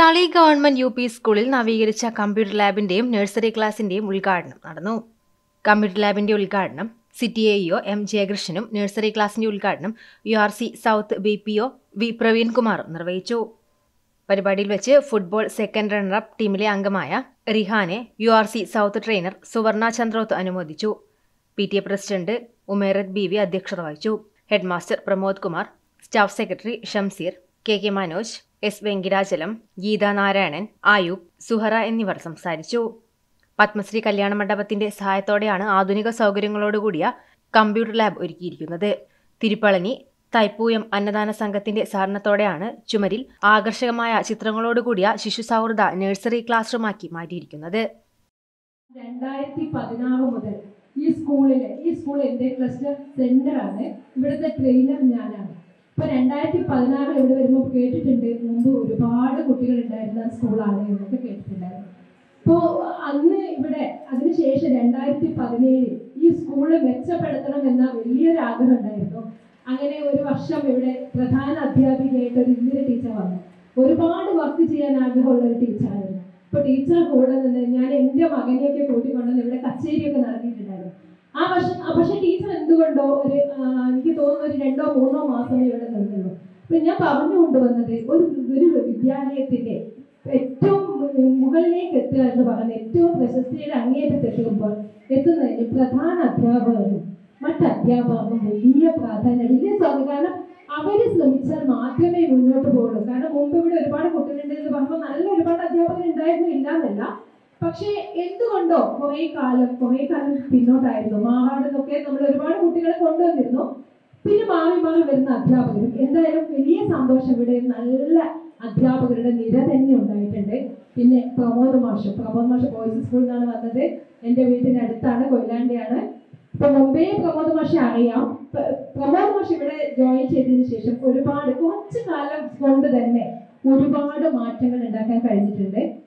തളി government U P സ്കൂളിൽ നവീകരിച്ച computer ലാബിന്റെയും nursery ക്ലാസിന്റെയും ഉദ്ഘാടനം നടന്നു കമ്പ്യൂട്ടർ ലാബിന്റെ ഉദ്ഘാടനം സിറ്റി എ ഇഒ എം ജയകൃഷ്ണനും നഴ്സറി ക്ലാസിന്റെ ഉദ്ഘാടനം U R C south B P O V പ്രവീൺകുമാറും നിർവഹിച്ചു പരിപാടിയിൽ വെച്ച് ഫുട്ബോൾ സെക്കൻഡ് റണ്ണറപ്പ് ടീമിലെ അംഗമായ റിഹാനെ U R C south trainer Suvarna Chandroth അനുമോദിച്ചു P T A president Umerath B V അധ്യക്ഷത വഹിച്ചു headmaster Pramod Kumar staff secretary Shamseer K K Manoj S Venkitachalam Geetha Narayanan Ayoob Suhara എന്നിവർ സംസാരിച്ചു പത്മശ്രീ കല്യാണ മണ്ഡപത്തിന്റെ സഹായത്തോടെയാണ് ആധുനിക സൗകര്യങ്ങളോടുകൂടിയ കമ്പ്യൂട്ടർ ലാബ് ഒരുക്കിയിരിക്കുന്നത് തിരുപ്പളനി തൈപ്പൂയം അന്നദാന സംഘത്തിന്റെ സഹകരണത്തോടെയാണ് ചുമരിൽ ആകർഷകമായ ചിത്രങ്ങളോടുകൂടിയ ശിശു സൗഹൃദ നഴ്സറി ക്ലാസ് റൂമാക്കി മാറ്റിയിരിക്കുന്നത് രണ്ടായിരത്തി പതിനാറ് മുതൽ ഈ സ്കൂളില് ഈ സ്കൂൾ എന്റെ ക്ലസ്റ്റർ സെന്റർ ആണ് ഇവിടുത്തെ ട്രെയിനർ ഞാനാണ് ഇപ്പൊ രണ്ടായിരത്തി പതിനാറിൽ ഇവിടെ വരുമ്പോൾ കേട്ടിട്ടുണ്ട് മുമ്പ് ഒരുപാട് കുട്ടികൾ ഉണ്ടായിരുന്ന സ്കൂളാണ് എന്നൊക്കെ കേട്ടിട്ടുണ്ടായിരുന്നു ഇപ്പോ അന്ന് ഇവിടെ അതിനുശേഷം രണ്ടായിരത്തി പതിനേഴിൽ ഈ സ്കൂള് മെച്ചപ്പെടുത്തണം എന്ന വലിയൊരു ആഗ്രഹം ഉണ്ടായിരുന്നു അങ്ങനെ ഒരു വർഷം ഇവിടെ പ്രധാന അധ്യാപികയായിട്ട് ഒരു ഇന്ദിര ടീച്ചർ വന്നു ഒരുപാട് വർക്ക് ചെയ്യാൻ ആഗ്രഹമുള്ള ഒരു ടീച്ചറായിരുന്നു ഇപ്പൊ ടീച്ചർ കൂടെ നിന്ന് ഞാൻ എന്റെ മകനെയൊക്കെ കൂട്ടിക്കൊണ്ടുവന്ന് ഇവിടെ കച്ചേരിയൊക്കെ നടത്തിയിട്ടുണ്ടായിരുന്നു ആ വർഷം ആ പക്ഷെ ടീച്ചർ എന്തുകൊണ്ടോ ഒരു ആ, എനിക്ക് തോന്നുന്നു ഒരു രണ്ടോ മൂന്നോ മാസമേ ഇവിടെ നിന്നുള്ളൂ അപ്പൊ ഞാൻ പറഞ്ഞു കൊണ്ടുവന്നത് ഒരു ഒരു വിദ്യാലയത്തിന്റെ ഏറ്റവും മുകളിലേക്ക് എത്തുക എന്ന് പറയുന്നത് ഏറ്റവും പ്രശസ്തിയുടെ അങ്ങേറ്റത്ത് എത്തുമ്പോൾ എത്തുന്നതിന് പ്രധാന അധ്യാപകരും മറ്റ് അധ്യാപകർക്കും വലിയ പ്രാധാന്യം വലിയ സ്വാധീനം കാരണം അവര് ശ്രമിച്ചാൽ മാത്രമേ മുന്നോട്ട് പോകുള്ളൂ കാരണം മുമ്പ് ഇവിടെ ഒരുപാട് കുട്ടികളുണ്ട് എന്ന് പറയുമ്പോൾ നല്ല ഒരുപാട് അധ്യാപകർ ഉണ്ടായിരുന്നു ഇല്ല എന്നല്ല പക്ഷേ എന്തുകൊണ്ടോ കുറെ കാലം കുറെ കാലം പിന്നോട്ടായിരുന്നു മാഹാട് നിന്നൊക്കെ നമ്മൾ ഒരുപാട് കുട്ടികളെ കൊണ്ടുവന്നിരുന്നു പിന്നെ മാറി മാറി വരുന്ന അധ്യാപകരും എന്തായാലും വലിയ സന്തോഷം ഇവിടെ നല്ല അധ്യാപകരുടെ നിര തന്നെ ഉണ്ടായിട്ടുണ്ട് പിന്നെ പ്രമോദ് മാഷ് പ്രമോദ് മാഷ് ബോയ്സ് സ്കൂളിൽ നിന്നാണ് വന്നത് എൻ്റെ വീട്ടിനടുത്താണ് കൊയിലാണ്ടിയാണ് ഇപ്പൊ മുമ്പേ പ്രമോദ് മാഷെ അറിയാം പ- പ്രമോദ് മാഷ് ഇവിടെ ജോയിൻ ചെയ്തതിനു ശേഷം ഒരുപാട് കുറച്ചു കാലം കൊണ്ട് തന്നെ ഒരുപാട് മാറ്റങ്ങൾ ഉണ്ടാക്കാൻ കഴിഞ്ഞിട്ടുണ്ട്